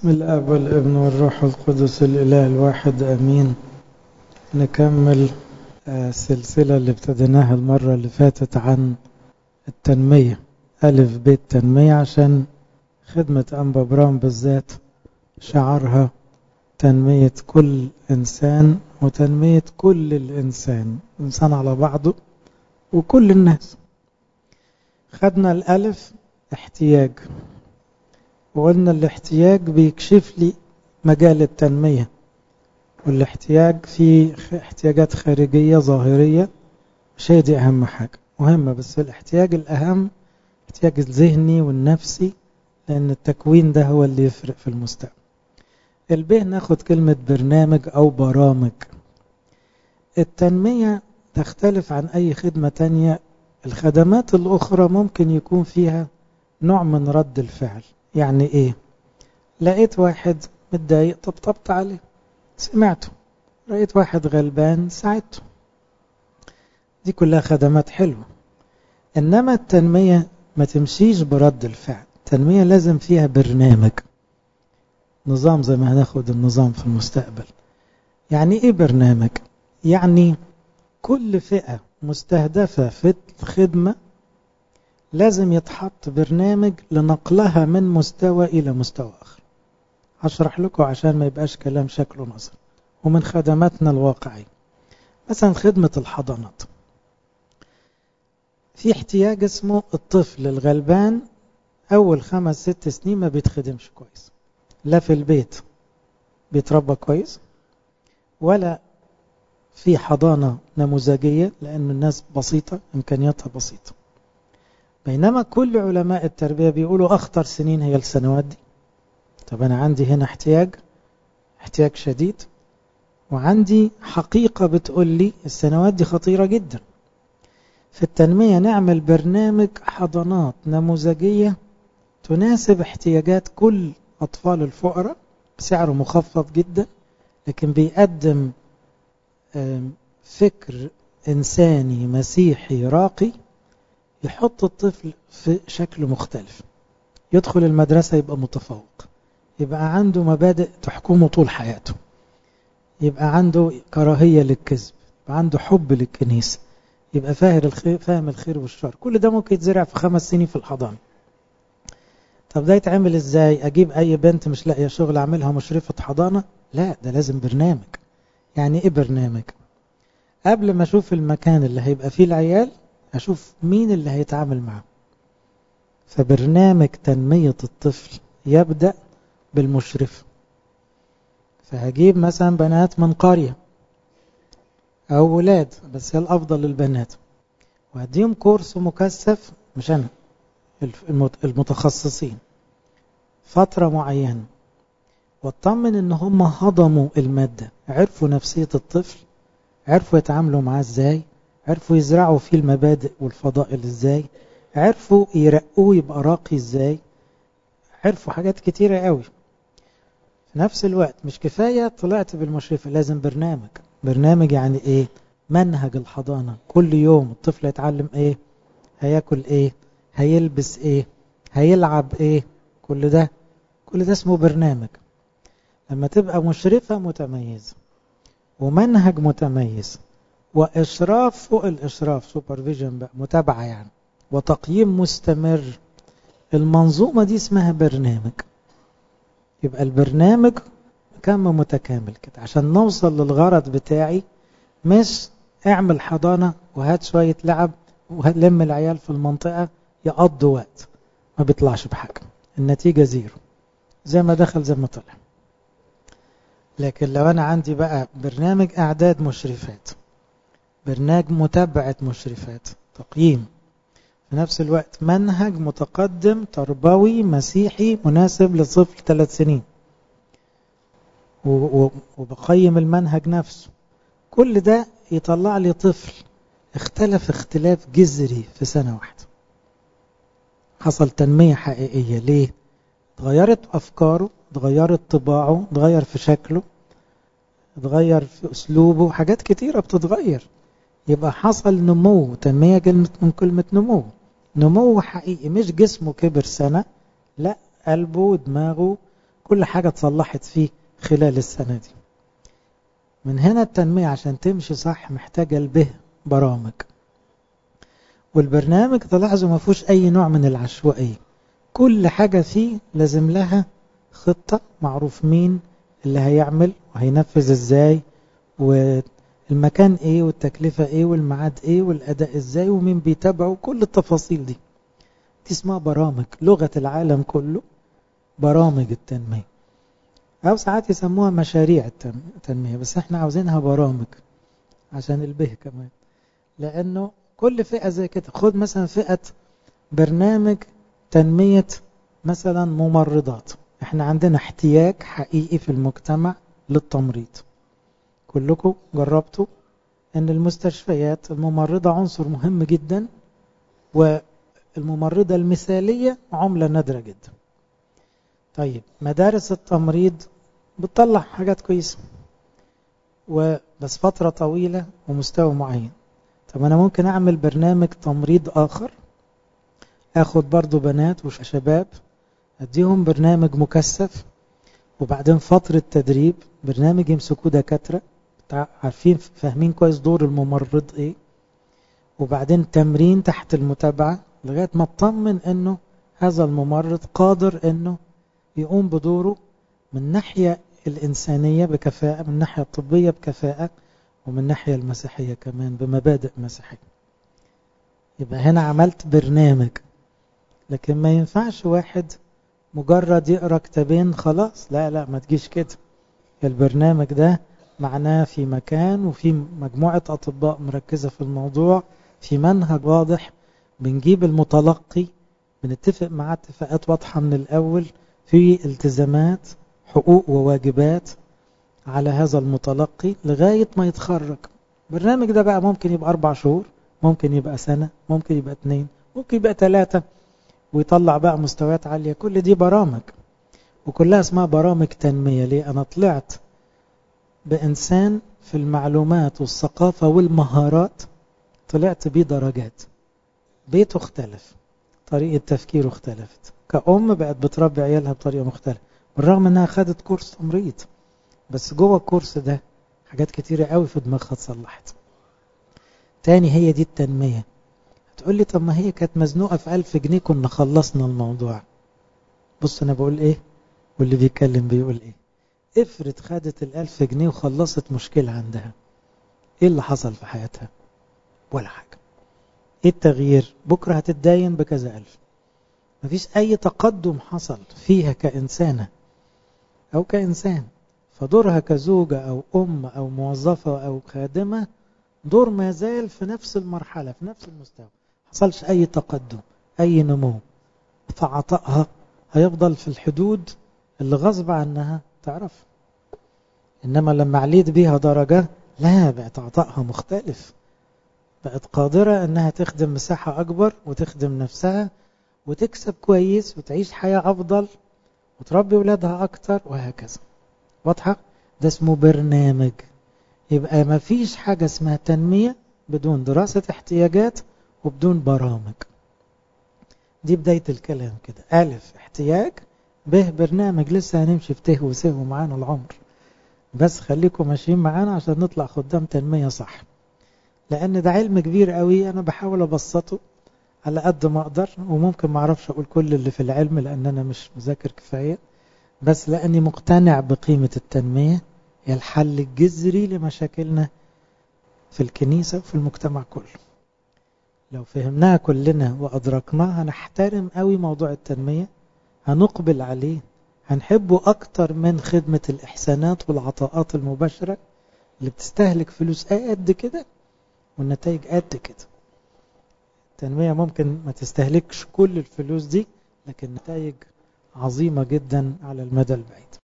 بسم الاب والابن والروح القدس الاله الواحد امين نكمل السلسله اللي ابتديناها المره اللي فاتت عن التنميه الف بيت تنميه عشان خدمه انبا برام بالذات شعارها تنميه كل انسان وتنميه كل الانسان انسان على بعضه وكل الناس خدنا الالف احتياج وقلنا الاحتياج بيكشف لي مجال التنمية والاحتياج في احتياجات خارجية ظاهرية مش هي دي أهم حاجة مهمة بس الاحتياج الأهم الاحتياج الذهني والنفسي لأن التكوين ده هو اللي يفرق في المستقبل البه ناخد كلمة برنامج أو برامج التنمية تختلف عن أي خدمة تانية الخدمات الأخرى ممكن يكون فيها نوع من رد الفعل يعني ايه لقيت واحد متضايق طبطبت عليه سمعته لقيت واحد غلبان ساعدته دي كلها خدمات حلوة انما التنمية ما تمشيش برد الفعل التنمية لازم فيها برنامج نظام زي ما هناخد النظام في المستقبل يعني ايه برنامج يعني كل فئة مستهدفة في الخدمة لازم يتحط برنامج لنقلها من مستوى إلى مستوى آخر هشرح لكم عشان ما يبقاش كلام شكله نظر ومن خدماتنا الواقعية مثلا خدمة الحضانات في احتياج اسمه الطفل الغلبان أول خمس ست سنين ما بيتخدمش كويس لا في البيت بيتربى كويس ولا في حضانة نموذجية لأن الناس بسيطة إمكانياتها بسيطة بينما كل علماء التربية بيقولوا أخطر سنين هي السنوات دي طب أنا عندي هنا احتياج احتياج شديد وعندي حقيقة بتقول لي السنوات دي خطيرة جدا في التنمية نعمل برنامج حضانات نموذجية تناسب احتياجات كل أطفال الفقراء بسعر مخفض جدا لكن بيقدم فكر إنساني مسيحي راقي يحط الطفل في شكل مختلف يدخل المدرسة يبقى متفوق يبقى عنده مبادئ تحكمه طول حياته يبقى عنده كراهية للكذب يبقى عنده حب للكنيسة يبقى فاهم الخير, فاهم الخير والشر كل ده ممكن يتزرع في خمس سنين في الحضانة طب ده يتعمل ازاي اجيب اي بنت مش لاقيه شغل اعملها مشرفة حضانة لا ده لازم برنامج يعني ايه برنامج قبل ما اشوف المكان اللي هيبقى فيه العيال أشوف مين اللي هيتعامل معه فبرنامج تنمية الطفل يبدأ بالمشرف فهجيب مثلا بنات من قرية أو ولاد بس هي الأفضل للبنات وهديهم كورس مكثف مش أنا المتخصصين فترة معينة واطمن ان هم هضموا المادة عرفوا نفسية الطفل عرفوا يتعاملوا معاه ازاي عرفوا يزرعوا فيه المبادئ والفضائل ازاي عرفوا يرقوه يبقى راقي ازاي عرفوا حاجات كتيرة قوي في نفس الوقت مش كفاية طلعت بالمشرفة لازم برنامج برنامج يعني ايه منهج الحضانة كل يوم الطفل يتعلم ايه هياكل ايه هيلبس ايه هيلعب ايه كل ده كل ده اسمه برنامج لما تبقى مشرفة متميزة ومنهج متميز وإشراف فوق الإشراف سوبرفيجن بقى متابعة يعني وتقييم مستمر المنظومة دي اسمها برنامج يبقى البرنامج كم متكامل كده عشان نوصل للغرض بتاعي مش اعمل حضانة وهات شوية لعب ولم العيال في المنطقة يقضوا وقت ما بيطلعش بحاجة النتيجة زيرو زي ما دخل زي ما طلع لكن لو أنا عندي بقى برنامج أعداد مشرفات برنامج متابعة مشرفات تقييم في نفس الوقت منهج متقدم تربوي مسيحي مناسب لطفل ثلاث سنين وبقيم المنهج نفسه كل ده يطلع لي طفل اختلف اختلاف جذري في سنة واحدة حصل تنمية حقيقية ليه؟ اتغيرت أفكاره اتغيرت طباعه اتغير في شكله اتغير في أسلوبه حاجات كتيرة بتتغير يبقى حصل نمو تنمية كلمة من كلمة نمو نمو حقيقي مش جسمه كبر سنة لا قلبه ودماغه كل حاجة اتصلحت فيه خلال السنة دي من هنا التنمية عشان تمشي صح محتاجة البه برامج والبرنامج تلاحظوا ما فيهوش أي نوع من العشوائية كل حاجة فيه لازم لها خطة معروف مين اللي هيعمل وهينفذ ازاي والمكان ايه والتكلفة ايه والميعاد ايه والأداء ازاي ومين بيتابعه كل التفاصيل دي دي اسمها برامج لغة العالم كله برامج التنمية أو ساعات يسموها مشاريع التنمية بس احنا عاوزينها برامج عشان البه كمان لأنه كل فئة زي كده خد مثلا فئة برنامج تنمية مثلا ممرضات احنا عندنا احتياج حقيقي في المجتمع للتمريض كلكم جربتوا ان المستشفيات الممرضة عنصر مهم جدا والممرضة المثالية عملة نادرة جدا طيب مدارس التمريض بتطلع حاجات كويسة وبس فترة طويلة ومستوى معين طب أنا ممكن أعمل برنامج تمريض آخر أخد برضو بنات وشباب أديهم برنامج مكثف وبعدين فترة تدريب برنامج يمسكوه دكاترة عارفين فاهمين كويس دور الممرض إيه وبعدين تمرين تحت المتابعة لغاية ما اطمن أنه هذا الممرض قادر أنه يقوم بدوره من ناحية الإنسانية بكفاءة من ناحية الطبية بكفاءة ومن ناحية المسيحية كمان بمبادئ مسيحية يبقى هنا عملت برنامج لكن ما ينفعش واحد مجرد يقرأ كتابين خلاص لا لا ما تجيش كده البرنامج ده معناه في مكان وفي مجموعة أطباء مركزة في الموضوع في منهج واضح بنجيب المتلقي بنتفق معاه اتفاقات واضحة من الأول في التزامات حقوق وواجبات على هذا المتلقي لغاية ما يتخرج البرنامج ده بقى ممكن يبقى أربع شهور ممكن يبقى سنة ممكن يبقى اتنين ممكن يبقى ثلاثة ويطلع بقى مستويات عالية كل دي برامج وكلها اسمها برامج تنمية ليه أنا طلعت بإنسان في المعلومات والثقافة والمهارات طلعت بيه درجات بيته اختلف طريقة تفكيره اختلفت كأم بقت بتربي عيالها بطريقة مختلفة بالرغم انها خدت كورس تمريض بس جوه الكورس ده حاجات كتيرة قوي في دماغها اتصلحت تاني هي دي التنمية هتقول لي طب ما هي كانت مزنوقة في ألف جنيه كنا خلصنا الموضوع بص أنا بقول إيه واللي بيتكلم بيقول إيه افرض خدت الألف جنيه وخلصت مشكلة عندها إيه اللي حصل في حياتها ولا حاجة إيه التغيير بكرة هتتداين بكذا ألف مفيش أي تقدم حصل فيها كإنسانة أو كإنسان فدورها كزوجة أو أم أو موظفة أو خادمة دور ما زال في نفس المرحلة في نفس المستوى حصلش أي تقدم أي نمو فعطائها هيفضل في الحدود اللي غصب عنها تعرف إنما لما عليت بيها درجة لا بقت عطائها مختلف بقت قادرة أنها تخدم مساحة أكبر وتخدم نفسها وتكسب كويس وتعيش حياة أفضل وتربي ولادها أكتر وهكذا واضحة؟ ده اسمه برنامج يبقى ما فيش حاجة اسمها تنمية بدون دراسة احتياجات وبدون برامج دي بداية الكلام كده ألف احتياج به برنامج لسه هنمشي في ته وسه معانا العمر بس خليكم ماشيين معانا عشان نطلع خدام تنمية صح لأن ده علم كبير قوي أنا بحاول أبسطه على قد ما أقدر وممكن ما أعرفش أقول كل اللي في العلم لأن أنا مش مذاكر كفاية بس لأني مقتنع بقيمة التنمية هي الحل الجذري لمشاكلنا في الكنيسة وفي المجتمع كله لو فهمناها كلنا وأدركناها هنحترم قوي موضوع التنمية هنقبل عليه هنحبه أكتر من خدمة الإحسانات والعطاءات المباشرة اللي بتستهلك فلوس قد كده والنتائج قد كده التنمية ممكن ما تستهلكش كل الفلوس دي لكن نتائج عظيمة جدا على المدى البعيد